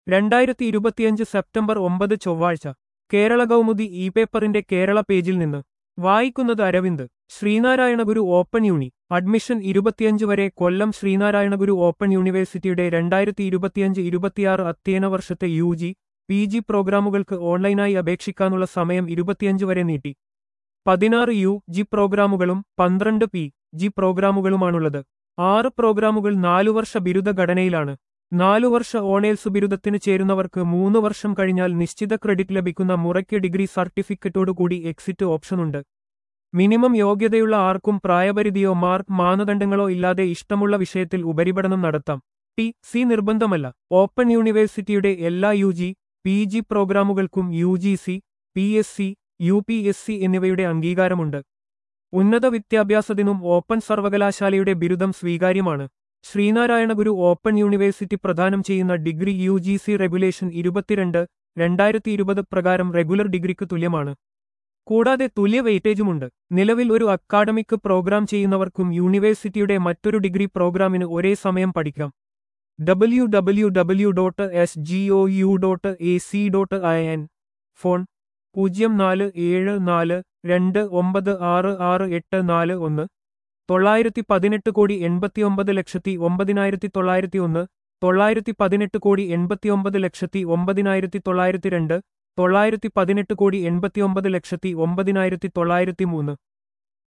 രണ്ടായിരത്തി ഇരുപത്തിയഞ്ച് സെപ്റ്റംബർ ഒമ്പത് ചൊവ്വാഴ്ച കേരള കൗമുദി ഇ പേപ്പറിന്റെ കേരള പേജിൽ നിന്ന് വായിക്കുന്നത് Aravind Sreenarayanaguru open uni admission ഇരുപത്തിയഞ്ച് വരെ കൊല്ലം ശ്രീനാരായണഗുരു ഓപ്പൺ യൂണിവേഴ്സിറ്റിയുടെ രണ്ടായിരത്തി ഇരുപത്തിയഞ്ച് ഇരുപത്തിയാറ് അധ്യയന വർഷത്തെ യു ജി പി ജി പ്രോഗ്രാമുകൾക്ക് ഓൺലൈനായി അപേക്ഷിക്കാനുള്ള സമയം ഇരുപത്തിയഞ്ച് വരെ നീട്ടി പതിനാറ് യു ജി പ്രോഗ്രാമുകളും പന്ത്രണ്ട് പി ജി പ്രോഗ്രാമുകളുമാണുള്ളത് ആറ് പ്രോഗ്രാമുകൾ നാലു വർഷ ബിരുദ ഘടനയിലാണ് നാലു വർഷ ഓണേൽസ് ബിരുദത്തിന് ചേരുന്നവർക്ക് മൂന്ന് വർഷം കഴിഞ്ഞാൽ നിശ്ചിത ക്രെഡിറ്റ് ലഭിക്കുന്ന മുറയ്ക്ക് ഡിഗ്രി സർട്ടിഫിക്കറ്റോടുകൂടി എക്സിറ്റ് ഓപ്ഷനുണ്ട് മിനിമം യോഗ്യതയുള്ള ആർക്കും പ്രായപരിധിയോ മാർക്ക് മാനദണ്ഡങ്ങളോ ഇല്ലാതെ ഇഷ്ടമുള്ള വിഷയത്തിൽ ഉപരിപഠനം നടത്താം ടി സി നിർബന്ധമല്ല ഓപ്പൺ യൂണിവേഴ്സിറ്റിയുടെ എല്ലാ യു ജി പി ജി പ്രോഗ്രാമുകൾക്കും U G C P S C U P S C എന്നിവയുടെ അംഗീകാരമുണ്ട് ഉന്നത വിദ്യാഭ്യാസത്തിനും ഓപ്പൺ സർവകലാശാലയുടെ ബിരുദം സ്വീകാര്യമാണ് ശ്രീനാരായണ ഗുരു ഓപ്പൺ യൂണിവേഴ്സിറ്റി പ്രദാനം ചെയ്യുന്ന degree U G C regulation ഇരുപത്തിരണ്ട് രണ്ടായിരത്തി ഇരുപത് പ്രകാരം റെഗുലർ ഡിഗ്രിക്ക് തുല്യമാണ് കൂടാതെ തുല്യ വെയിറ്റേജുമുണ്ട് നിലവിൽ ഒരു അക്കാഡമിക് പ്രോഗ്രാം ചെയ്യുന്നവർക്കും യൂണിവേഴ്സിറ്റിയുടെ മറ്റൊരു ഡിഗ്രി പ്രോഗ്രാമിന് ഒരേ സമയം പഠിക്കാം W W W dot S G O U dot A C dot I N phone പൂജ്യം നാല് ഏഴ് നാല് രണ്ട് ഒമ്പത് ആറ് ആറ് എട്ട് നാല് ഒന്ന് തൊള്ളായിരത്തി പതിനെട്ട് കോടി എൺപത്തിയൊമ്പത് ലക്ഷത്തി ഒമ്പതിനായിരത്തി തൊള്ളായിരത്തി ഒന്ന് തൊള്ളായിരത്തി പതിനെട്ട് കോടി എൺപത്തിയൊമ്പത് ലക്ഷത്തി ഒമ്പതിനായിരത്തി തൊള്ളായിരത്തി രണ്ട് തൊള്ളായിരത്തി പതിനെട്ട് കോടി എൺപത്തിയൊമ്പത് ലക്ഷത്തി ഒമ്പതിനായിരത്തി തൊള്ളായിരത്തി മൂന്ന്